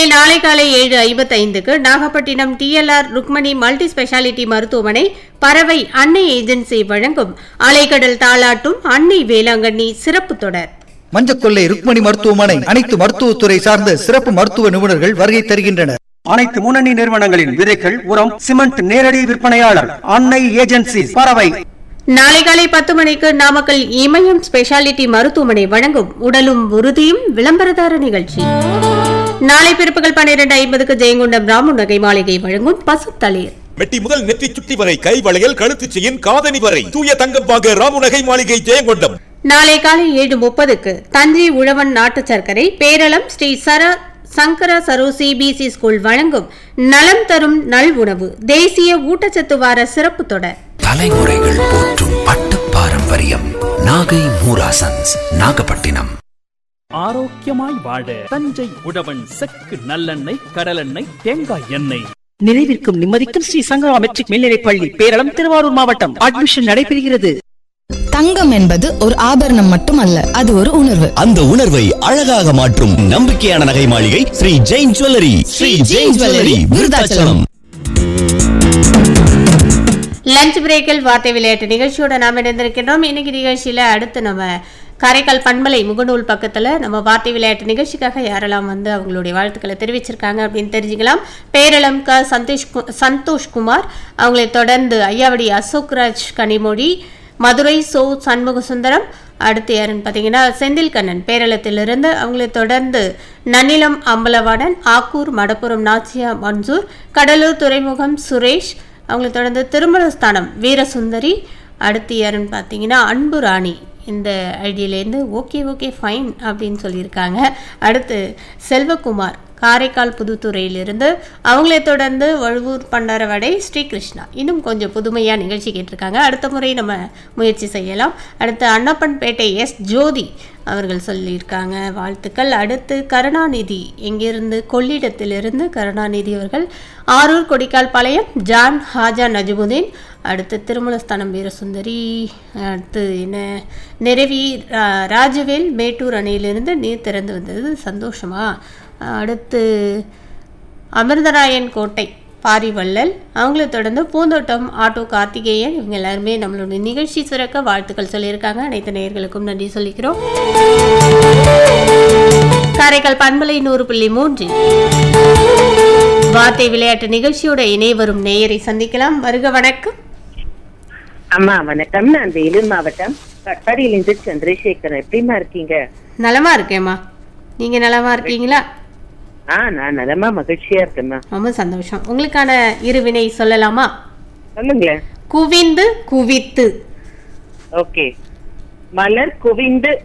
நேர்களே நாளை காலை ஏழு ஐம்பத்தைந்துக்கு Nagapattinam DLR Rukmani multi speciality மருத்துவமனை பறவை அன்னை ஏஜென்சி வழங்கும் அலைக்கடல் தாளாட்டும் அன்னை வேளாங்கண்ணி சிறப்பு தொடர் மஞ்சக்கொள்ளை ருக்மணி மருத்துவமனை அனைத்து மருத்துவத்துறை சார்ந்த சிறப்பு மருத்துவ நிபுணர்கள் வருகை தருகின்றனர் அனைத்து முன்னணி நிறுவனங்களின் விதைகள் உரம் சிமெண்ட் நேரடி விற்பனையாளர் அன்னை ஏஜென்சி பறவை நாளை காலை பத்து மணிக்கு நாமக்கல் இமயம் ஸ்பெஷாலிட்டி மருத்துவமனை வழங்கும் உடலும் உறுதியும் விளம்பரதார நிகழ்ச்சி நாளை பிற்பகல் பன்னிரண்டு ஐம்பதுக்கு ஜெயங்கொண்டம் ராமு நகை மாளிகை வழங்கும் பசுத்தளிர் மெட்டி முதல் நெற்றி சுட்டி வரை கை வளையல் கழுத்து செயின் காதணி வரை தூய தங்கம் வாங்க ராமுநகை மாளிகை ஜெயங்கொண்டம் நாளை காலை ஏழு முப்பதுக்கு தஞ்சை உழவன் நாட்டு சர்க்கரை பேரளம் ஸ்ரீ சர சங்கர சரு சிபிசி ஸ்கூல் வழங்கும் நலம் தரும் நல் உணவு தேசிய ஊட்டச்சத்து வார சிறப்பு தொடர் தலைமுறைகள் போற்றும் பட்டு பாரம்பரியம் நாகை மூராசன்ஸ் நாகப்பட்டினம் ஆரோக்கியமாய் வாழ தஞ்சை உழவன் செக்கு நல்லெண்ணெய் கடலெண்ணெய் தேங்காய் எண்ணெய் நிறைவிற்கும் நிம்மதிக்கும் ஸ்ரீ சங்கரா மெட்ரிக் மேல்நிலைப் பள்ளி பேரளம் திருவாரூர் மாவட்டம் அட்மிஷன் நடைபெறுகிறது தங்கம் என்பது ஒரு ஆபரணம் மட்டுமல்ல அது ஒரு உணர்வு அந்த உணர்வை அழகாக மாற்றும் நம்பிக்கையான நகை மாளிகை Shri Jain jewellery Shri Jain jewellery Virudhachalam lunch பிரேக்கில் வார்த்தை விளையாட்டு நிகழ்ச்சியோட நாம் இணைந்திருக்கின்றோம் இன்னைக்கு நிகழ்ச்சியில அடுத்து நம்ம காரைக்கால் பண்பலை முகநூல் பக்கத்துல நம்ம வார்த்தை விளையாட்டு நிகழ்ச்சிக்காக யாரெல்லாம் வந்து அவங்களுடைய வாழ்த்துக்களை தெரிவிச்சிருக்காங்க அப்படின்னு தெரிஞ்சுக்கலாம் பேரளம் க சந்தோஷ் கு- சந்தோஷ்குமார் அவங்களை தொடர்ந்து ஐயாவடி அசோக்ராஜ் கனிமொழி மதுரை சோ சண்முக சுந்தரம் அடுத்து யாருன்னு பார்த்தீங்கன்னா செந்தில்கண்ணன் பேரளத்திலிருந்து அவங்களை தொடர்ந்து நன்னிலம் அம்பலவாணன் ஆக்கூர் மடப்புரம் நாச்சியா மன்சூர் கடலூர் துறைமுகம் சுரேஷ் அவங்களை தொடர்ந்து திருமலஸ்தானம் வீரசுந்தரி அடுத்து யாருன்னு பார்த்தீங்கன்னா அன்பு ராணி இந்த ஐடியிலேருந்து ஓகே ஓகே ஃபைன் அப்படின்னு சொல்லியிருக்காங்க அடுத்து செல்வகுமார் காரைக்கால் புதுத்துறையிலிருந்து அவங்களை தொடர்ந்து வழுவூர் பண்டாரவடை ஸ்ரீகிருஷ்ணா இன்னும் கொஞ்சம் புதுமையாக நிகழ்ச்சி கேட்டிருக்காங்க அடுத்த முறை நம்ம முயற்சி செய்யலாம் அடுத்து அன்னப்பன்பேட்டை எஸ் ஜோதி அவர்கள் சொல்லியிருக்காங்க வாழ்த்துக்கள் அடுத்து கருணாநிதி எங்கிருந்து கொள்ளிடத்திலிருந்து கருணாநிதி அவர்கள் ஆரூர் கொடிக்கால் பாளையம் ஜான் ஹாஜா நஜிமுதீன் அடுத்து திருமலஸ்தானம் வீரசுந்தரி அடுத்து என்ன நிறவி ரா- ராஜவேல் மேட்டூர் அணையிலிருந்து நீர் திறந்து வந்தது சந்தோஷமா அடுத்து அமிர்தராயன் கோட்டை பாரிவள்ளல் அவங்களை தொடர்ந்து பூந்தோட்டம் ஆட்டோ கார்த்திகேயன் இவங்க எல்லாருமே நம்மளுடைய நிகழ்ச்சி சிறக்க வாழ்த்துக்கள் சொல்லியிருக்காங்க அனைத்து நேயர்களுக்கும் நன்றி சொல்லிக்கிறோம் காரைக்கால் பண்பலை நூறு புள்ளி மூன்று வார்த்தை விளையாட்டு நிகழ்ச்சியோட இணை வரும் நேயரை சந்திக்கலாம் வருக வணக்கம் அம்மா வணக்கம் நான் வேலூர் மாவட்டம் கட்டாடியிலிருந்து சந்திரசேகரன் எப்படிமா இருக்கீங்க நலமா இருக்கேம்மா நீங்க நலமா இருக்கீங்களா ஆ நான் நலமா மகிழ்ச்சியா இருக்கேம்மா ரொம்ப சந்தோஷம் உங்களுக்கான இருவினை சொல்லலாமா சொல்லுங்களேன் குவிந்து குவித்து ஓகே மலர் குவிந்து